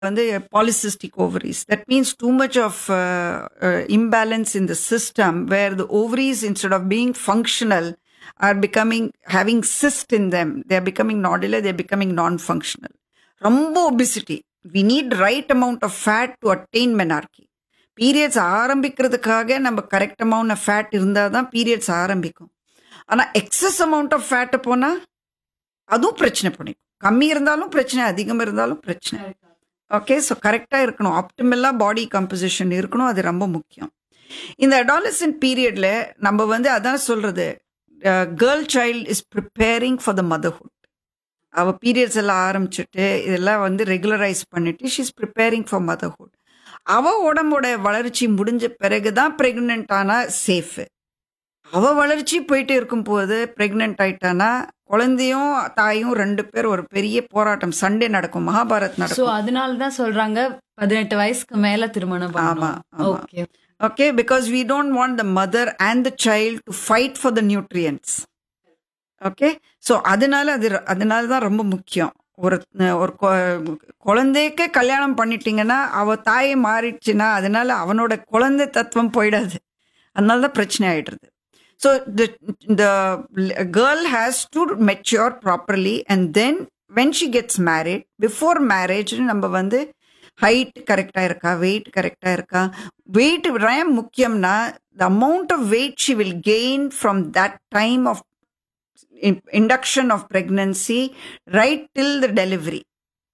வந்து polycystic ovaries. That means too much of uh, uh, imbalance in the system where the ovaries, instead of being functional, are becoming having cyst in them. They are becoming nodular. They are becoming non-functional. ரொம்ப obesity. We need right amount of fat to attain menarche. Periods ஆரம்பிக்கிறதுக்காக நம்ம correct amount of fat இருந்தால் தான் periods ஆரம்பிக்கும் ஆனால் excess amount of fat போனால் அதுவும் பிரச்சனை பண்ணிக்கும் கம்மி இருந்தாலும் பிரச்சனை அதிகம் இருந்தாலும் பிரச்சனை ஓகே ஸோ கரெக்டாக இருக்கணும் ஆப்டிமலாக பாடி கம்போசிஷன் இருக்கணும் அது ரொம்ப முக்கியம் இந்த அடாலசன்ட் பீரியடில் நம்ம வந்து அதான் சொல்கிறது girl child is preparing for the motherhood அவள் பீரியட்ஸ் எல்லாம் ஆரம்பிச்சுட்டு இதெல்லாம் வந்து ரெகுலரைஸ் பண்ணிட்டு she is preparing for motherhood அவ உடம்போட வளர்ச்சி முடிஞ்ச பிறகு தான் ப்ரெக்னென்ட் ஆனா சேஃபு அவ வளர்ச்சி போயிட்டு இருக்கும்போது ப்ரெக்னென்ட் ஆயிட்டானா குழந்தையும் தாயும் ரெண்டு பேர் ஒரு பெரிய போராட்டம் சண்டே நடக்கும் மகாபாரத் சோ நடக்கும் அதனால தான் சொல்றாங்க பதினெட்டு வயசுக்கு மேல திருமணம் ஆமா, பண்ணணும் ஆமா. Okay okay because we don't want the mother and the child to fight for the nutrients okay so அதனால அது அதனால தான் ரொம்ப முக்கியம் ஒரு ஒரு கொ- குழந்தைக்கே கல்யாணம் பண்ணிட்டீங்கன்னா அவ தாயை மாறிடுச்சுன்னா அதனால அவனோட குழந்தை தத்துவம் போயிடாது அதனால தான் பிரச்சனை ஆயிடுறது so the girl has to mature properly and then when she gets married before marriage நம்ம வந்து ஹைட் கரெக்டாக இருக்கா வெயிட் கரெக்டாக இருக்கா வெயிட் ஏன் முக்கியம்னா the amount of weight she will gain from that time of induction of pregnancy right till the delivery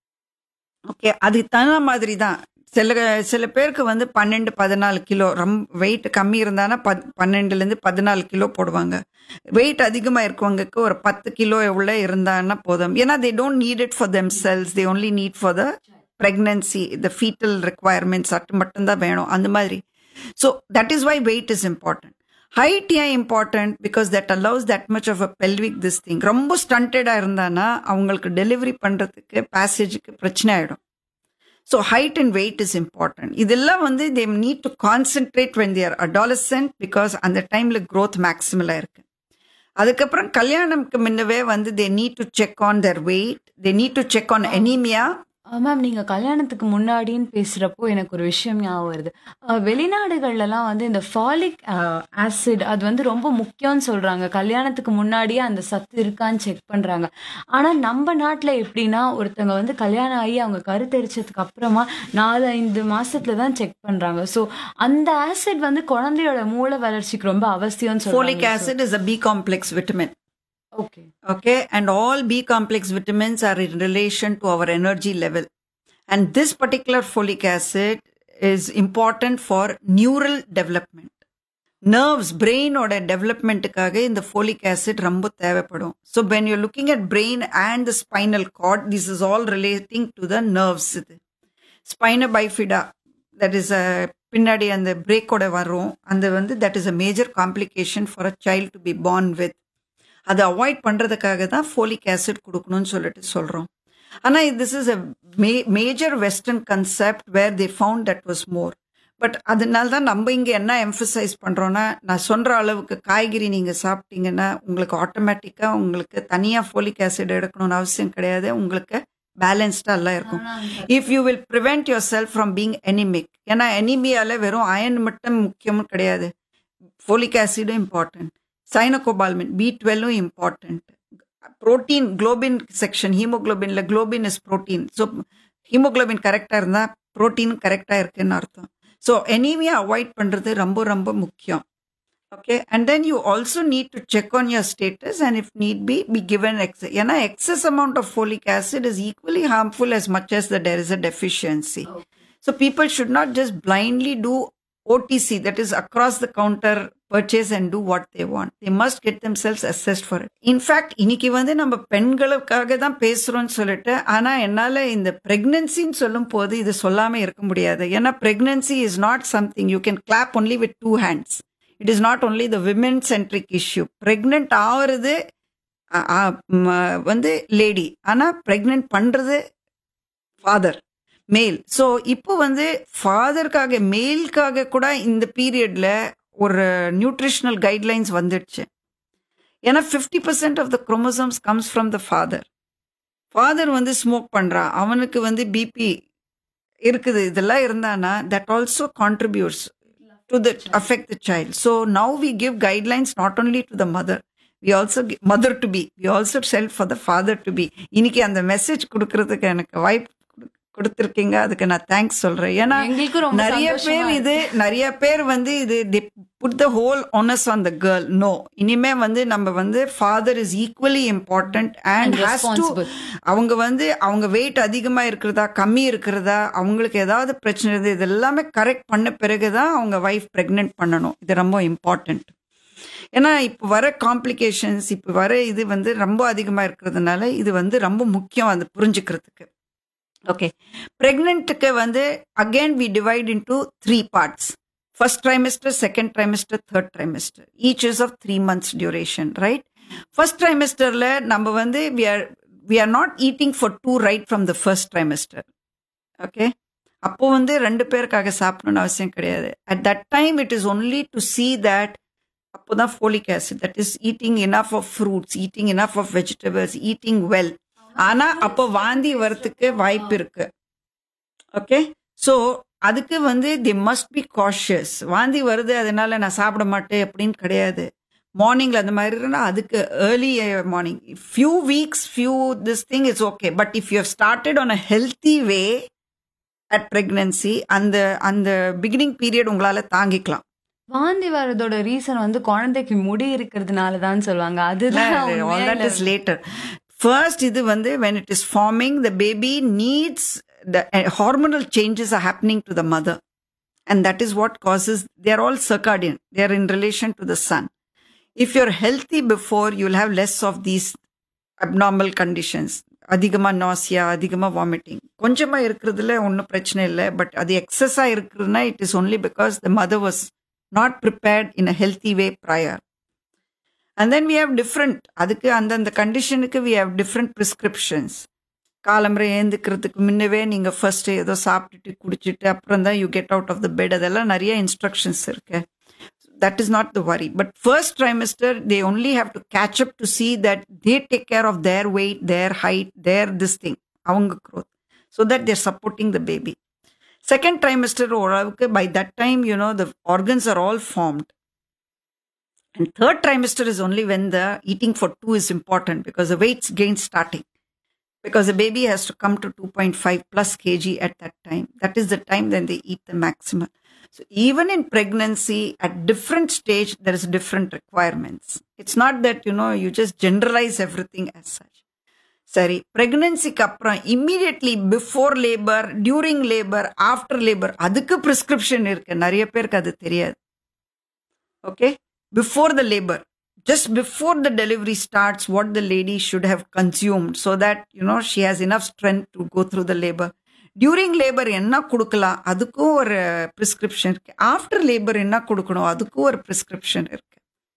okay அது தகுந்த மாதிரி தான் சில சில பேருக்கு வந்து பன்னெண்டு பதினாலு கிலோ ரொம்ப வெயிட் கம்மி இருந்தானா பத் பன்னெண்டுலேருந்து பதினாலு கிலோ போடுவாங்க வெயிட் அதிகமாக இருக்கவங்களுக்கு ஒரு பத்து கிலோ எவ்வளோ இருந்தான்னா போதும் ஏன்னா they don't need it for them cells they only need for the pregnancy the fetal requirements அட்டு மட்டும்தான் வேணும் அந்த மாதிரி so that is why weight is important height ஏன் important because that allows that much of a pelvic this thing ரொம்ப ஸ்டண்டடாக இருந்தானா அவங்களுக்கு டெலிவரி பண்ணுறதுக்கு பேசேஜுக்கு பிரச்சனை ஆகிடும் so height and weight is important இதெல்லாம் வந்து they need to concentrate when they're adolescent because அந்த டைமில் க்ரோத் மேக்ஸிமலாக இருக்கு அதுக்கப்புறம் கல்யாணம்க்கு முன்னவே வந்து they need to check on their weight they need to check on anaemia ma'am நீங்க கல்யாணத்துக்கு முன்னாடின்னு பேசுறப்போ எனக்கு ஒரு விஷயம் ஞாபகம் வருது அஹ், வெளிநாடுகள்லாம் வந்து இந்த ஃபாலிக் ஆசிட் அது வந்து ரொம்ப முக்கியம்னு சொல்றாங்க கல்யாணத்துக்கு முன்னாடியே அந்த சத்து இருக்கான்னு செக் பண்றாங்க ஆனா நம்ம நாட்டுல எப்படின்னா ஒருத்தவங்க வந்து கல்யாணம் ஆகி அவங்க கருத்தரிச்சதுக்கு அப்புறமா நாலு ஐந்து மாசத்துல தான் செக் பண்றாங்க சோ அந்த ஆசிட் வந்து குழந்தையோட மூளை வளர்ச்சிக்கு ரொம்ப அவசியம்னு folic சொல்றாங்க acid is a B complex vitamin. Okay Okay, and all B complex vitamins are in relation to our energy level. And this particular folic acid is important for neural development. Nerves பிரெயினோட டெவலப்மெண்ட்டுக்காக இந்த folic acid ரொம்ப தேவைப்படும் so when you looking at brain and the spinal cord this is all relating to the nerves இது spina பைஃபிடா that is அ பின்னாடி அந்த பிரேக்கோட வரும் அந்த வந்து that is a major complication for a child to be born with அதை avoid பண்ணுறதுக்காக தான் folic acid கொடுக்கணும்னு சொல்லிட்டு சொல்கிறோம் ஆனால் this is a may major western concept where they found that was more but அதனால தான் நம்ம இங்கே என்ன எம்ஃபசைஸ் பண்ணுறோன்னா நான் சொல்கிற அளவுக்கு காய்கறி நீங்கள் சாப்பிட்டீங்கன்னா உங்களுக்கு ஆட்டோமேட்டிக்காக உங்களுக்கு தனியாக ஃபோலிக் ஆசிட் எடுக்கணும்னு அவசியம் கிடையாது உங்களுக்கு பேலன்ஸ்டாக எல்லாம் இருக்கும் if you will prevent your self from being எனிமிக் ஏன்னா எனிமியால வெறும் அயன் மட்டும் முக்கியமும் கிடையாது folic ஆசிடும் important சைனோகோபால்மின் B டுவெல்லும் important protein globin section ஹீமோகுளோபின்ல globin is protein so haemoglobin கரெக்டாக இருந்தால் புரோட்டீன் கரெக்டாக இருக்குன்னு அர்த்தம் ஸோ எனிமியா அவாய்ட் பண்ணுறது ரொம்ப ரொம்ப முக்கியம் okay and then you also need to check on your status and if need be be given ex ஏன்னா excess amount of folic acid is equally harmful as much as that there is a deficiency. So people should not just blindly do OTC, that is across the counter purchase and do what they want. They must get themselves assessed for it. In fact, இன்னைக்கு வந்து நம்ம பெண்களுக்காக தான் பேசுறோம்னு சொல்லிட்டு ஆனா என்னால இந்த பிரெக்னன்சின்னு சொல்லும் போது இது சொல்லாம இருக்க முடியாது ஏன்னா pregnancy is not something you can clap only with two hands it is not only the women centric issue pregnant ஆகுறது அ- அ- ம- வந்து லேடி ஆனா பிரெக்னென்ட் பண்றது ஃபாதர் மேல் ஸோ இப்போ வந்து ஃபாதருக்காக மேல்காக கூட இந்த பீரியட்ல ஒரு நியூட்ரிஷனல் கைட்லைன்ஸ் வந்துடுச்சு ஏன்னா fifty percent of the chromosomes comes from the father father வந்து ஸ்மோக் பண்றான் அவனுக்கு வந்து பிபி இருக்குது இதெல்லாம் இருந்தானா that also contributes to the affect the child so now we give guidelines not only to the mother we also mother to be we also self for the father to be இன்னைக்கு அந்த message கொடுக்கறதுக்கு எனக்கு வாய்ப்பு கொடுத்துருக்கீங்க அதுக்கு நான் thanks சொல்றேன் ஏன்னா எங்களுக்கும் ரொம்ப நிறைய சந்தோஷமா பேர் இது நிறைய பேர் வந்து இது put the whole onus on the girl no இனிமே வந்து நம்ம வந்து father is equally important and And has to responsible. அவங்க வந்து அவங்க வெயிட் அதிகமா இருக்கிறதா கம்மி இருக்கிறதா அவங்களுக்கு ஏதாவது பிரச்சனை இருக்குது இது எல்லாமே கரெக்ட் பண்ண பிறகுதான் அவங்க ஒய்ஃப் பிரெக்னென்ட் பண்ணணும் இது ரொம்ப இம்பார்ட்டன்ட் ஏன்னா இப்போ வர காம்ப்ளிகேஷன்ஸ் இப்போ வர இது வந்து ரொம்ப அதிகமா இருக்கிறதுனால இது வந்து ரொம்ப முக்கியம் அது புரிஞ்சுக்கிறதுக்கு ஓகே ப்ரெக்னென்ட்டுக்கு வந்து again we divide into three parts first trimester second trimester third trimester each is of three months duration right first ட்ரைமெஸ்டரில் நம்ம வந்து we are we are not eating for two right from the first trimester okay அப்போ வந்து ரெண்டு பேருக்காக சாப்பிடணும்னு அவசியம் கிடையாது at that time it is only to see that அப்போதான் folic acid that is eating enough of fruits eating enough of vegetables eating well ஆனா அப்போ வாந்தி வரத்துக்கு வாய்ப்பு இருக்கு ஓகே ஸோ அதுக்கு வந்து தி மஸ்ட் பி காஷியஸ் வாந்தி வருது அதனால நான் சாப்பிட மாட்டேன் அப்படின்னு கிடையாது மார்னிங்ல அந்த மாதிரி இருந்தா அதுக்கு early morning few weeks few this thing is okay but if you started on a healthy way at pregnancy அந்த அந்த பிகினிங் பீரியட் உங்களால தாங்கிக்கலாம் வாந்தி வரதோட ரீசன் வந்து குழந்தைக்கு முடி இருக்கிறதுனால தான் சொல்லுவாங்க அதுதான் all உண்மையா that இல்ல? is later first இது வந்து when it is forming the baby needs the uh, hormonal changes are happening to the mother and that is what causes they are all circadian they are in relation to the sun if you're healthy before you'll have less of these abnormal conditions அதிகமா nausea அதிகமா vomiting கொஞ்சமா இருக்கிறதுல ஒன்றும் பிரச்சனை இல்லை but அது எக்ஸஸா இருக்குதுன்னா it is only because the mother was not prepared in a healthy way prior and then we have different அதுக்கு அந்தந்த கண்டிஷனுக்கு வி ஹவ் டிஃப்ரெண்ட் ப்ரிஸ்கிரிப்ஷன்ஸ் காலம்பரை ஏந்துக்கிறதுக்கு முன்னவே நீங்கள் ஃபர்ஸ்ட் ஏதோ சாப்பிட்டுட்டு குடிச்சிட்டு அப்புறம் தான் you get out of the bed அதெல்லாம் நிறைய இன்ஸ்ட்ரக்ஷன்ஸ் இருக்கு that is not the worry but first trimester they only have to catch up to see that they take care of their weight their height their this thing அவங்க growth so that their supporting the baby second trimester ஓரளவுக்கு by that time you know the organs are all formed And third trimester is only when the eating for two is important because the weight's gain starting. Because the baby has to come to 2.5 plus kg at that time. That is the time when they eat the maximum. So even in pregnancy, at different stage, there is different requirements. It's not that, you know, you just generalize everything as such. சரி ப்ரெக்னன்சிக்கு அப்புறம் immediately before labour during labour after labour அதுக்கு prescription இருக்கு நிறைய பேருக்கு அது தெரியாது okay before the labor just before the delivery starts what the lady should have consumed so that you know she has enough strength to go through the labor during labor என்ன கொடுக்கலாம் அதுக்கும் ஒரு prescription இருக்கு after labour என்ன கொடுக்கணும் அதுக்கும் ஒரு prescription இருக்கு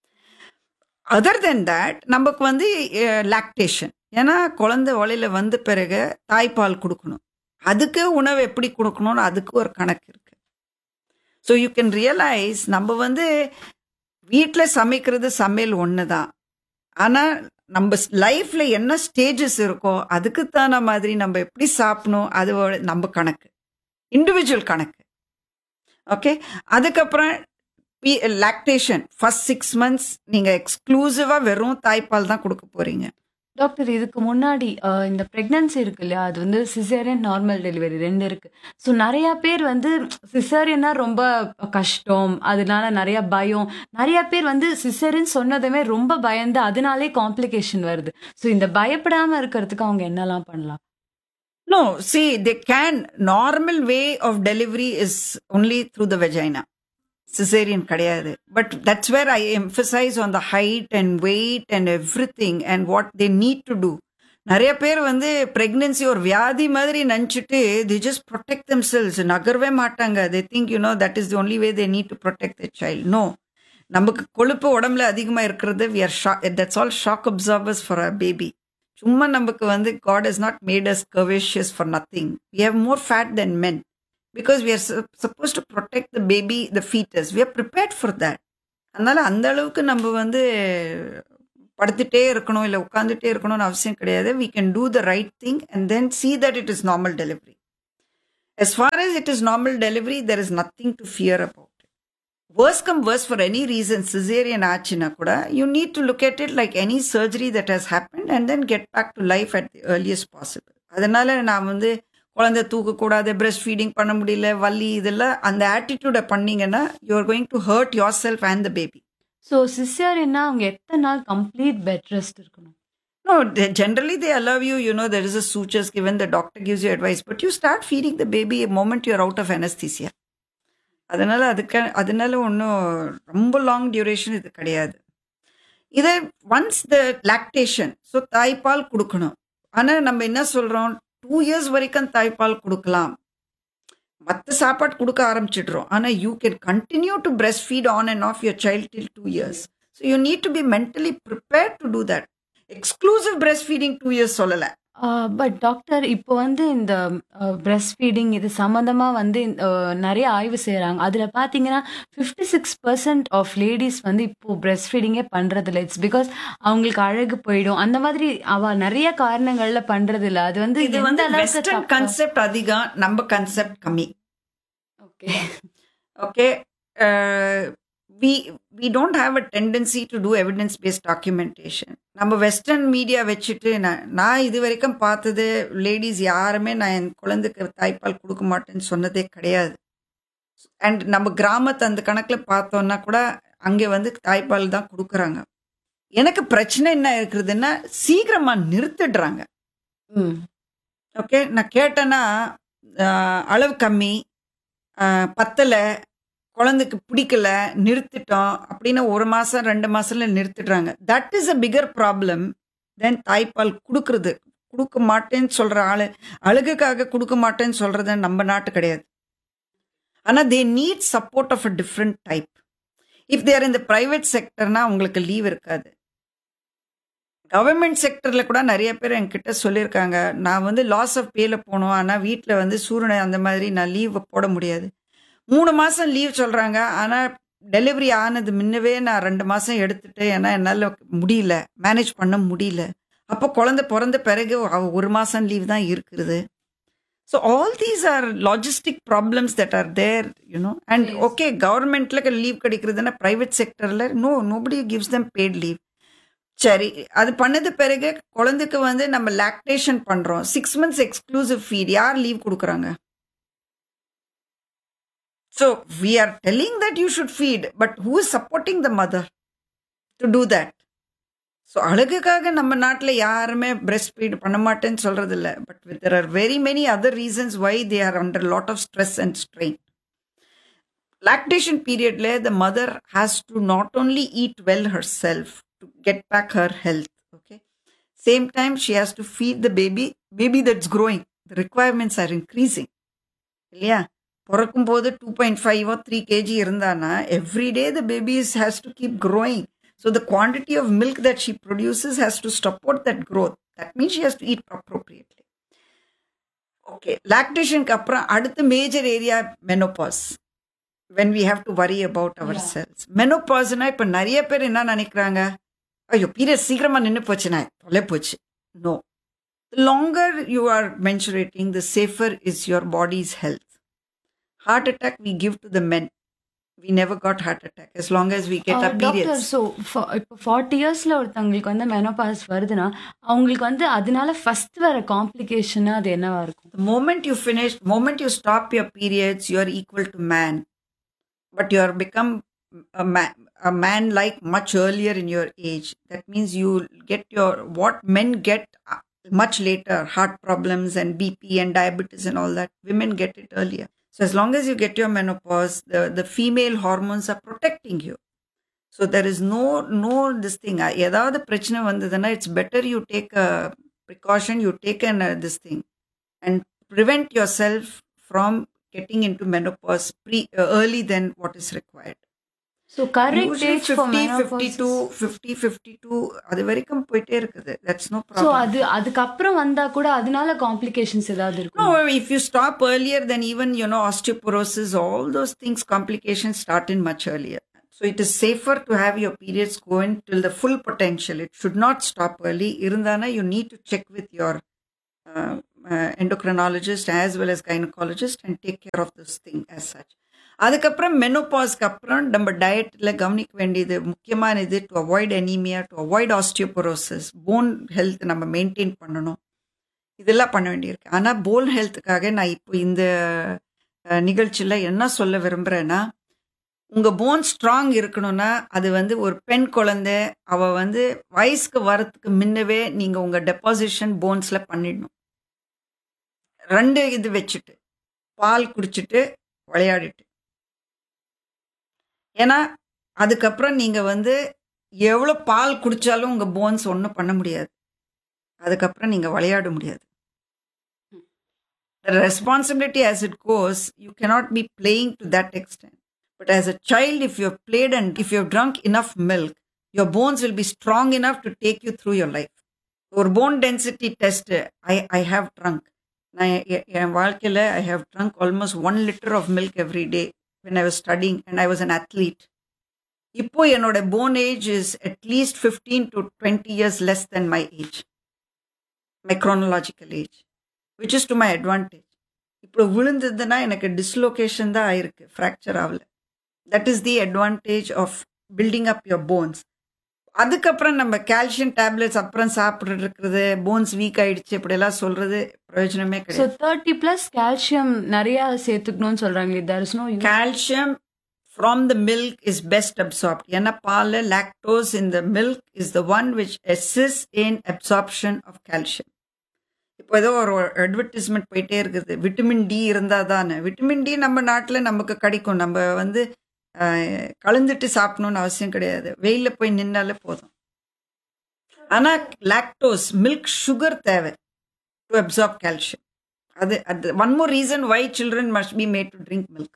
அதர் தென் தட் நமக்கு வந்து லாக்டேஷன் ஏன்னா குழந்தை வலையில வந்த பிறகு தாய்ப்பால் கொடுக்கணும் அதுக்கு உணவு எப்படி கொடுக்கணும்னு அதுக்கு ஒரு கணக்கு இருக்கு ஸோ யூ கேன் ரியலைஸ் நம்ம வந்து வீட்டில் சமைக்கிறது சமையல் ஒன்று தான் ஆனால் நம்ம லைஃப்ல என்ன ஸ்டேஜஸ் இருக்கோ அதுக்கு தான மாதிரி நம்ம எப்படி சாப்பிடணும் அது ஒரு நம்ம கணக்கு இண்டிவிஜுவல் கணக்கு ஓகே அதுக்கப்புறம் லாக்டேஷன் ஃபர்ஸ்ட் சிக்ஸ் மந்த்ஸ் நீங்கள் எக்ஸ்க்ளூசிவாக வெறும் தாய்ப்பால் தான் கொடுக்க போறீங்க டாக்டர் இதுக்கு முன்னாடி அஹ், இந்த பிரெக்னன்சி இருக்கு இல்லையா அது வந்து சிசேரியன் நார்மல் டெலிவரி ரெண்டு இருக்கு ஸோ நிறைய பேர் வந்து சிசேரியன்னா ரொம்ப கஷ்டம் அதனால நிறைய பயம் நிறைய பேர் வந்து சிசேரியன் சொன்னதுமே ரொம்ப பயந்து அதனாலே காம்ப்ளிகேஷன் வருது ஸோ இந்த பயப்படாம இருக்கிறதுக்கு அவங்க என்னெல்லாம் பண்ணலாம் No, see, they can. Normal way of delivery is only through the vagina. Cesarean கிடையாது but that's where I emphasise on the height and weight and every thing and what they need to do நிறைய பேர் வந்து pregnancy ஒரு வியாதி மாதிரி நினச்சிட்டு they just protect themselves நகரவே மாட்டாங்க they think you know that is the only way they need to protect the child no நமக்கு கொழுப்பு உடம்புல அதிகமாக இருக்கிறது வி ஆர் ஷா that's all shock absorbers for a baby சும்மா நமக்கு வந்து God is not made us curvaceous for nothing we have more fat then men because we are suppose to protect the baby the foetus we are prepared for that அதனால அந்த அளவுக்கு நம்ம வந்து படுத்துட்டே இருக்கணும் இல்லை உட்காந்துட்டே இருக்கணும்னு அவசியம் கிடையாது we can do the right thing and then see தட் it is normal delivery As far as it is normal delivery, there is nothing to fear about it. Worst come worst for any reason, cesarean ஆச்சுன்னா கூட you need to look at it like any surgery that has happened and then get back to life at the earliest possible. அதனால நான் வந்து குழந்தை தூக்கக்கூடாது breast feeding பண்ண முடியல வலி இதெல்லாம் அந்த ஆட்டிடியூடை பண்ணீங்கன்னா you are going to hurt yourself and the baby so சிசேரியன்னா அவங்க எத்தனை நாள் கம்ப்ளீட் பெட் ரெஸ்ட் இருக்கணும் No, they, generally they allow you, you know, there is a sutures given, the doctor gives you advice, but you start feeding the baby a moment you're out of anesthesia. அதனால அதுக்கு அதனால ஒன்றும் ரொம்ப long duration இது கிடையாது இதை once the lactation so தாய்ப்பால் கொடுக்கணும் ஆனால் நம்ம என்ன சொல்கிறோம் டூ இயர்ஸ் வரைக்கும் தாய்ப்பால் கொடுக்கலாம் மற்ற சாப்பாடு கொடுக்க ஆரம்பிச்சிடுறோம் ஆனால் you can continue to breastfeed on and off your child till two years so you need to be mentally prepare to do that exclusive breastfeeding two years சொல்லலை but doctor இப்போ வந்து இந்த breast feeding இது சம்மந்தமா வந்து அஹ், நிறைய ஆய்வு செய்கிறாங்க அதில் பார்த்தீங்கன்னா fifty six percent of ladies வந்து இப்போ பிரஸ்ட் ஃபீடிங்கே பண்ணுறதில்ல இட்ஸ் பிகாஸ் அவங்களுக்கு அழகு போயிடும் அந்த மாதிரி அவ நிறைய காரணங்கள்ல பண்றது இல்ல அது வந்து இது வந்து வெஸ்டர்ன் கன்செப்ட் அதிகம் நம்ம கன்செப்ட் கம்மி okay okay we we don't have a tendency to do evidence based documentation நம்ம வெஸ்டர்ன் மீடியா வச்சுட்டு நான் நான் இது வரைக்கும் பார்த்தது லேடிஸ் யாருமே நான் என் குழந்தைக்கு தாய்ப்பால் கொடுக்க மாட்டேன்னு சொன்னதே கிடையாது அண்ட் நம்ம கிராமத்து அந்த கணக்கில் பார்த்தோன்னா கூட அங்கே வந்து தாய்ப்பால் தான் கொடுக்குறாங்க எனக்கு பிரச்சனை என்ன இருக்குதுன்னா சீக்கிரமா நிறுத்திடுறாங்க ம் ஓகே நான் கேட்டேன்னா ஆஹ், அளவு கம்மி ஆஹ், பத்தலை குழந்தைக்கு பிடிக்கல நிறுத்திட்டோம் அப்படின்னு ஒரு மாதம் ரெண்டு மாசத்துல நிறுத்திடுறாங்க that is a bigger problem then தாய்ப்பால் கொடுக்கறது கொடுக்க மாட்டேன்னு சொல்கிற ஆளு அழுகுக்காக கொடுக்க மாட்டேன்னு சொல்கிறது நம்ம நாட்டு கிடையாது ஆனால் they need support of a different type if there இந்த ப்ரைவேட் செக்டர்னா உங்களுக்கு லீவ் இருக்காது கவர்மெண்ட் செக்டரில் கூட நிறைய பேர் என்கிட்ட சொல்லியிருக்காங்க நான் வந்து லாஸ் ஆஃப் பேல போகணும் ஆனால் வீட்டில் வந்து சூழ்நிலை அந்த மாதிரி நான் லீவ் போட முடியாது மூணு மாதம் லீவ் சொல்கிறாங்க ஆனால் டெலிவரி ஆனது முன்னவே நான் ரெண்டு மாதம் எடுத்துட்டு ஏன்னா என்னால் முடியல மேனேஜ் பண்ண முடியல அப்போ குழந்தை பிறந்த பிறகு அவ- ஒரு மாதம் லீவ் தான் இருக்குது so all these are logistic problems that are there you know and Yes. Okay கவர்மெண்ட்ல லீவ் கிடைக்கிறதுனா ப்ரைவேட் செக்டரில் no nobody gives them paid leave சரி அது பண்ணது பிறகு குழந்தைக்கு வந்து நம்ம லாக்டேஷன் பண்றோம் சிக்ஸ் மந்த்ஸ் எக்ஸ்க்ளூசிவ் ஃபீட் யார் லீவ் கொடுக்குறாங்க so we are telling that you should feed but who is supporting the mother to do that so அழகுக்காக நம்ம நாட்டில் யாருமே பிரஸ்ட் ஃபீட் பண்ண மாட்டேன்னு சொல்றது இல்லை but there are very many other reasons why they are under lot of stress and strain lactation period le the mother has to not only eat well herself to get back her health okay same time she has to feed the baby baby that's growing the requirements are increasing இல்லையா பிறக்கும் போது two point ஃபைவோ three KG இருந்தானா every day the babies has to keep growing so the quantity of milk that she produces has to support that growth that means she has to eat appropriately okay லாக்டேஷனுக்கு அப்புறம் அடுத்த major area menopause when we have to worry about ourselves மெனோபாஸ்னா இப்போ நிறைய பேர் என்ன நினைக்கிறாங்க ஐயோ பீரியட் சீக்கிரமா நின்று போச்சுனா தொலை போச்சு no longer you are menstruating the safer is your body's health heart attack we give to the men we never got heart attack as long as we get our doctor periods so இப்போ forty இயர்ஸ்ல ஒருத்தவங்களுக்கு வந்து menopause வருதுன்னா அவங்களுக்கு வந்து அதனால first வர காம்ப்ளிகேஷனா அது என்னவா இருக்கும் the moment you finish moment you stop your periods you are equal to man but you are become a man a man like much earlier in your age that means you get your what men get uh, much later heart problems and bp and diabetes and all that women get it earlier so as long as you get your menopause the, the female hormones are protecting you so there is no no this thing uh, ஏதாவது பிரச்சனை வந்ததுன்னா it's better you take a precaution you take an uh, this thing and prevent yourself from getting into menopause pre uh, early than what is required so correct Usually age for 50 menopause 52 50 52 அது வரைக்கும் போயிட்டே இருக்குது that's no so problem அது அதுக்கப்புறம் வந்தா கூட அதனால complications ஏதாவது இருக்கும் no if you stop earlier then even you know osteoporosis all those things complications start in much earlier so it is safer to have your periods go in till the full potential it should not stop early irundana you need to check with your uh, uh, endocrinologist as well as gynecologist and take care of this thing as such அதுக்கப்புறம் மெனோபாஸ்க்கு அப்புறம் நம்ம டயட்டில் கவனிக்க வேண்டியது முக்கியமான இது to avoid anaemia to avoid osteoporosis bone health நம்ம maintain பண்ணணும் இதெல்லாம் பண்ண வேண்டியிருக்கு ஆனால் போன் ஹெல்த்துக்காக நான் இப்போ இந்த நிகழ்ச்சியில் என்ன சொல்ல விரும்புகிறேன்னா உங்கள் போன் ஸ்ட்ராங் இருக்கணும்னா அது வந்து ஒரு பெண் குழந்தை அவள் வந்து வயசுக்கு வரத்துக்கு முன்னவே நீங்கள் உங்கள் டெபாசிஷன் போன்ஸில் பண்ணிடணும் ரெண்டு இது வச்சுட்டு பால் குடிச்சிட்டு விளையாடிட்டு ஏன்னா அதுக்கப்புறம் நீங்கள் வந்து எவ்வளோ பால் குடித்தாலும் உங்கள் போன்ஸ் ஒன்றும் பண்ண முடியாது அதுக்கப்புறம் நீங்கள் விளையாட முடியாது The responsibility as it goes, you cannot be playing to that extent. But as a child, if you have played and if you have drunk enough milk, your bones will be strong enough to take you through your life. ஒரு bone density test I I have drunk நான் எ- என் வாழ்க்கையில் I have drunk almost one litre of milk every day when I was studying and I was an athlete இப்போ என்னோட bone age is at least fifteen to twenty years less then my age my chronological age which is to my advantage இப்போ விழுந்ததுன்னா எனக்கு dislocation தான் ஆயிருக்கு fracture ஆகல that is the advantage of building up your bones அதுக்கப்புறம் நம்ம calcium tablets அப்புறம் சாப்பிட்டு இருக்கிறது போன்ஸ் வீக் ஆயிடுச்சு இப்படியெல்லாம் சொல்றது பிரயோஜனமே ஸோ கிடையாது தேர்ட்டி பிளஸ் கால்சியம் நிறைய சேர்த்துக்கணும்னு சொல்றாங்களே there is no calcium from the milk is best absorbed ஏன்னா பால் lactose in the milk is the one which அசிஸ் இன் அப்சார்ப்ஷன் ஆஃப் கால்சியம் இப்போ ஏதோ ஒரு அட்வர்டைஸ்மெண்ட் போயிட்டே இருக்குது விட்டமின் டி இருந்தால் தானே விட்டமின் டி நம்ம நாட்டில் நமக்கு கிடைக்கும் நம்ம வந்து அஹ், கலந்துட்டு சாப்பிடணும்னு அவசியம் கிடையாது வெயிலில் போய் நின்னாலே போதும் ஆனால் லாக்டோஸ் மில்க் சுகர் தேவை டு அப்சார்ப் கால்சியம் அது அது one more reason why children must be made to drink milk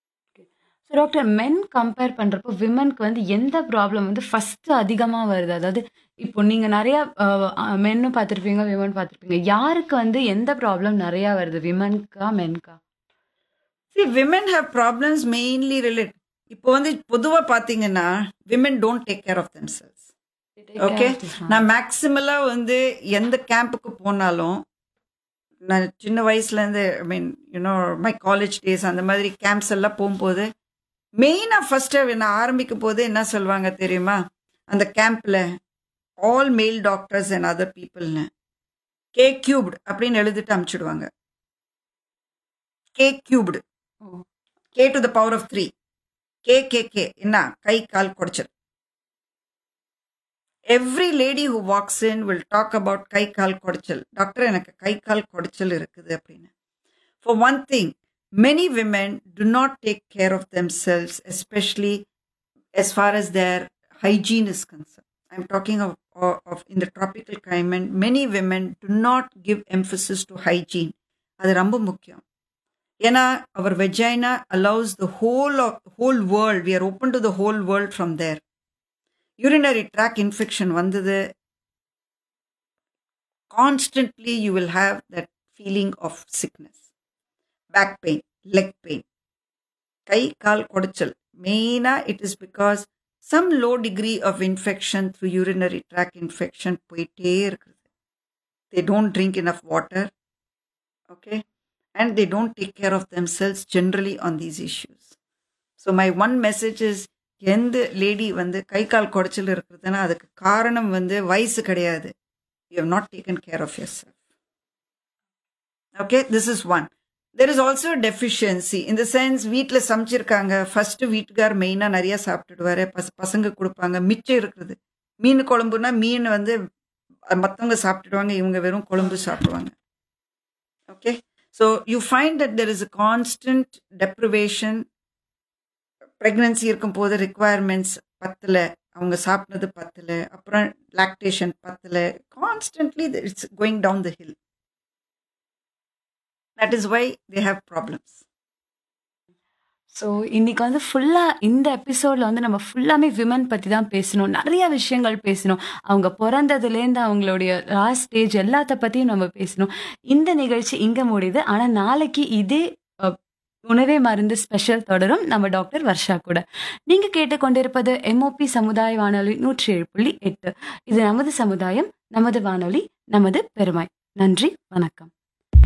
so doctor men compare பண்றப்போ விமனுக்கு வந்து எந்த ப்ராப்ளம் வந்து ஃபர்ஸ்ட் அதிகமா வருது அதாவது இப்போ நீங்க நிறைய மென்னும் பார்த்துருப்பீங்க விமன் பார்த்துருப்பீங்க யாருக்கு வந்து எந்த ப்ராப்ளம் நிறைய வருது விமனுக்கா மென்கா See, women have problems mainly related. இப்போ வந்து பொதுவாக பார்த்தீங்கன்னா women don't take care of themselves okay நான் மேக்சிமலாக வந்து எந்த கேம்புக்கு போனாலும் நான் சின்ன வயசுலேருந்து I mean you know my college days அந்த மாதிரி கேம்ப்ஸ் எல்லாம் போகும்போது மெயினாக ஃபஸ்ட்டு நான் ஆரம்பிக்கும் போது என்ன சொல்லுவாங்க தெரியுமா அந்த கேம்பில் all male doctors and other பீப்புள்னு கே கியூப்டு அப்படின்னு எழுதிட்டு அமுச்சிடுவாங்க K cubed K to the power of three K K K என்ன கை கால் குடைச்சல் every lady who walks in will talk about கை கால் குடைச்சல் டாக்டர் எனக்கு கை கால் குடைச்சல் இருக்குது அப்படின்னு for one thing many women do not take care of themselves especially as far as their hygiene is concerned. I'm talking of, of, of in the tropical climate, many women do not give emphasis to hygiene. அது ரொம்ப முக்கியம் ஏன்னா our vagina allows the whole of whole world we are open to the whole world from there urinary tract infection வந்தது constantly you will have that feeling of sickness back pain leg pain கை கால் குடைச்சல் மெயினாக it is because some low degree of infection through urinary tract infection போயிட்டே இருக்குது they don't drink enough water okay and they don't take care of themselves generally on these issues so my one message is எந்த lady வந்து கை கால் குடைச்சல் இருக்குதுன்னா அதுக்கு காரணம் வந்து வயசு கிடையாது you have not taken care of yourself okay this is one there is also deficiency இந்த சென்ஸ் வீட்டில் சமைச்சிருக்காங்க ஃபர்ஸ்ட் வீட்டுக்கார் மெயினாக நிறைய சாப்பிட்டுடுவாரு பச பசங்க கொடுப்பாங்க மிச்சம் இருக்குது மீன் குழம்புனா மீன் வந்து மற்றவங்க சாப்பிட்டுடுவாங்க இவங்க வெறும் குழம்பு சாப்பிடுவாங்க okay so you find that there is a constant deprivation pregnancy இருக்கும் போது ரிக்குவயர்மெண்ட்ஸ் பத்தல அவங்க சாப்பிட்டது பத்தல அப்புறம் லாக்டேஷன் பத்தல constantly it's going down the hill that is why they have problems so இன்னைக்கு வந்து ஃபுல்லாக இந்த எபிசோடில் வந்து நம்ம ஃபுல்லாமே விமன் பற்றி தான் பேசணும் நிறைய விஷயங்கள் பேசணும் அவங்க பிறந்ததுலேருந்து அவங்களுடைய லாஸ்ட் ஸ்டேஜ் எல்லாத்த பற்றியும் நம்ம பேசணும் இந்த நிகழ்ச்சி இங்கே முடியுது ஆனால் நாளைக்கு இதே அஹ், உணவே மருந்து ஸ்பெஷல் தொடரும் நம்ம டாக்டர் வர்ஷா கூட நீங்கள் கேட்டுக்கொண்டிருப்பது எம்ஓபி சமுதாய வானொலி நூற்றி ஏழு புள்ளி எட்டு இது நமது சமுதாயம் நமது வானொலி நமது பெருமை நன்றி வணக்கம்